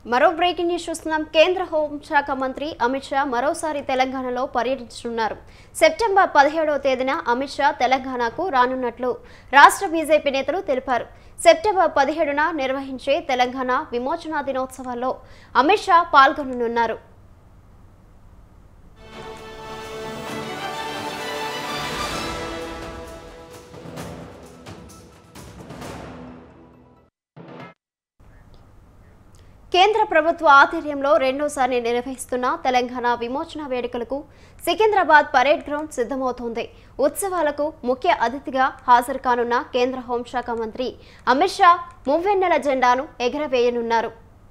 మరో breaking news చూస్తున్నాం కేంద్ర హోంశాఖ మంత్రి అమిత్ షా మరోసారి తెలంగాణలో పర్యటించనున్నారు సెప్టెంబర్ పదిహేడవ తేదీన అమిత్ షా తెలంగాణకు రానున్నట్లు రాష్ట్ర బీజేపీ నేతలు తెలిపారు సెప్టెంబర్ పదిహేడున నిర్వహించే తెలంగాణ విమోచన దినోత్సవాల్లో అమిత్ షా పాల్గొననున్నారు కేంద్ర ప్రభుత్వ ఆధ్వర్యంలో రెండోసారి నిర్వహిస్తున్న తెలంగాణ విమోచన వేడుకలకు సికింద్రాబాద్ పరేడ్ గ్రౌండ్ సిద్ధమవుతోంది ఉత్సవాలకు ముఖ్య అతిథిగా హాజరు కానున్న కేంద్ర హోంశాఖ మంత్రి అమిత్ షా మువ్వెన్నెల జెండాను ఎగరవేయనున్నారు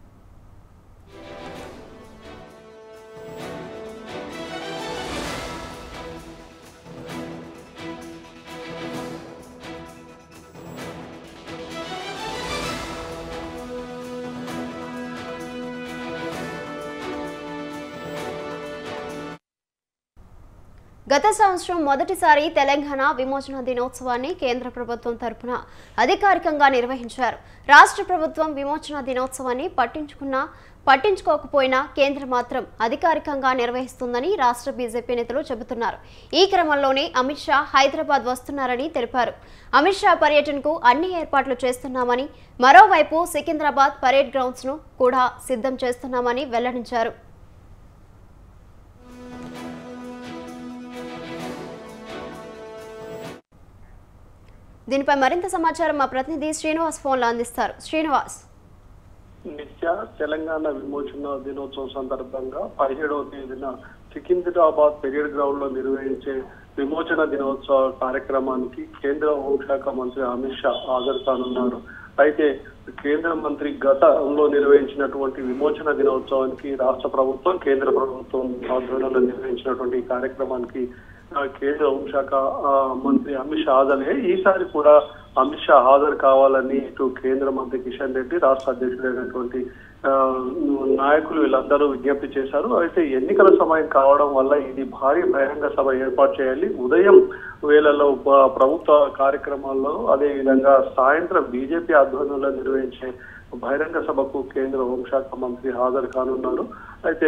గత సంవత్సరం మొదటిసారి తెలంగాణ విమోచన దినోత్సవాన్ని కేంద్ర ప్రభుత్వం తరపున అధికారికంగా నిర్వహించారు రాష్ట్ర ప్రభుత్వం విమోచన దినోత్సవాన్ని పట్టించుకున్నా పట్టించుకోకపోయినా కేంద్రం మాత్రం అధికారికంగా నిర్వహిస్తుందని రాష్ట్ర బీజేపీ నేతలు చెబుతున్నారు ఈ క్రమంలోనే అమిత్ షా హైదరాబాద్ వస్తున్నారని తెలిపారు అమిత్ షా పర్యటనకు అన్ని ఏర్పాట్లు చేస్తున్నామని మరోవైపు సికింద్రాబాద్ పరేడ్ గ్రౌండ్స్ ను కూడా సిద్ధం చేస్తున్నామని వెల్లడించారు దీనిపై మరింత సమాచారం మా ప్రతినిధి శ్రీనివాస్ ఫోన్లో అందిస్తారు శ్రీనివాస్ నిత్య తెలంగాణ విమోచన దినోత్సవం సందర్భంగా పదిహేడవ తేదీన సికింద్రాబాద్ పెరియడ్ గ్రౌండ్ లో నిర్వహించే విమోచన దినోత్సవ కార్యక్రమానికి కేంద్ర హోంశాఖ మంత్రి అమిత్ షా హాజరు కానున్నారు అయితే కేంద్ర మంత్రి గతంలో నిర్వహించినటువంటి విమోచన దినోత్సవానికి రాష్ట్ర ప్రభుత్వం కేంద్ర ప్రభుత్వం ఆధ్వర్యంలో నిర్వహించినటువంటి ఈ కార్యక్రమానికి ఆ, కేంద్ర హోంశాఖ ఆ, మంత్రి అమిత్ షా హాజరయ్యారు ఈసారి కూడా అమిత్ షా హాజరు కావాలని ఇటు కేంద్ర మంత్రి కిషన్ రెడ్డి రాష్ట్ర అధ్యక్షుడైనటువంటి ఆ, నాయకులు వీళ్ళందరూ విజ్ఞప్తి చేశారు అయితే ఎన్నికల సమయం కావడం వల్ల ఇది భారీ బహిరంగ సభ ఏర్పాటు చేయాలి ఉదయం వేళలో ప- ప్రభుత్వ కార్యక్రమాల్లో అదే విధంగా సాయంత్రం బీజేపీ ఆధ్వర్యంలో నిర్వహించే బహిరంగ సభకు కేంద్ర హోంశాఖ మంత్రి హాజరు కానున్నారు అయితే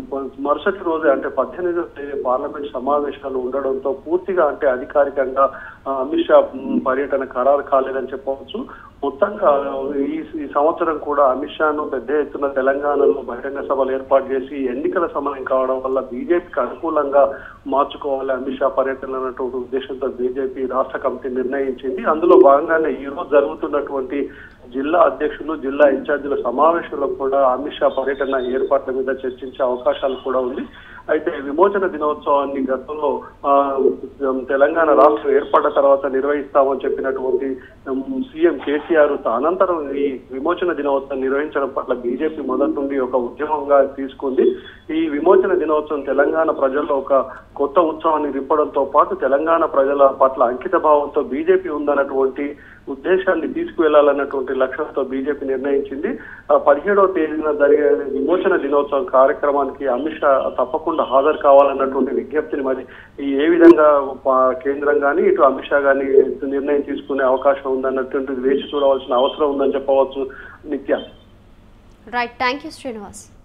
మరుసటి రోజే అంటే పద్దెనిమిదవ తేదీ పార్లమెంట్ సమావేశాలు ఉండడంతో పూర్తిగా అంటే అధికారికంగా ఆ, అమిత్ షా మ్, పర్యటన ఖరారు కాలేదని చెప్పవచ్చు మొత్తంగా ఈ ఈ సంవత్సరం కూడా అమిత్ షాను పెద్ద ఎత్తున తెలంగాణలో బహిరంగ సభలు ఏర్పాటు చేసి ఎన్నికల సమయం కావడం వల్ల బీజేపీకి అనుకూలంగా మార్చుకోవాలి అమిత్ షా పర్యటన అన్నటువంటి ఉద్దేశంతో బీజేపీ రాష్ట్ర కమిటీ నిర్ణయించింది అందులో భాగంగానే ఈ రోజు జరుగుతున్నటువంటి జిల్లా అధ్యక్షులు జిల్లా ఇన్ఛార్జీల సమావేశంలో కూడా అమిత్ షా పర్యటన ఏర్పాట్ల మీద చర్చించే అవకాశాలు కూడా ఉంది అయితే విమోచన దినోత్సవాన్ని గతంలో ఆ, తెలంగాణ రాష్ట్రం ఏర్పడ్డ తర్వాత నిర్వహిస్తామని చెప్పినటువంటి ఉమ్, సీఎం కేసీఆర్ అనంతరం ఈ విమోచన దినోత్సవం నిర్వహించడం పట్ల బీజేపీ మొదటి నుండి ఒక ఉద్యమంగా తీసుకుంది ఈ విమోచన దినోత్సవం తెలంగాణ ప్రజల్లో ఒక కొత్త ఉత్సవాన్ని నింపడంతో పాటు తెలంగాణ ప్రజల పట్ల అంకిత భావంతో బీజేపీ ఉందన్నటువంటి ఉద్దేశాన్ని తీసుకువెళ్లాలన్నటువంటి లక్ష్యంతో బీజేపీ నిర్ణయించింది ఆ, పదిహేడవ తేదీన జరిగే విమోచన దినోత్సవం కార్యక్రమానికి అమిత్ షా తప్పకుండా హాజరు కావాలన్నటువంటి విజ్ఞప్తిని మరి ఈ ఏ విధంగా పా- కేంద్రం కానీ ఇటు అమిత్ షా కానీ నిర్ణయం తీసుకునే అవకాశం ఉందన్నటువంటిది వేచి చూడవలసిన అవసరం ఉందని చెప్పవచ్చు నిత్య రైట్ థ్యాంక్ యూ శ్రీనివాస్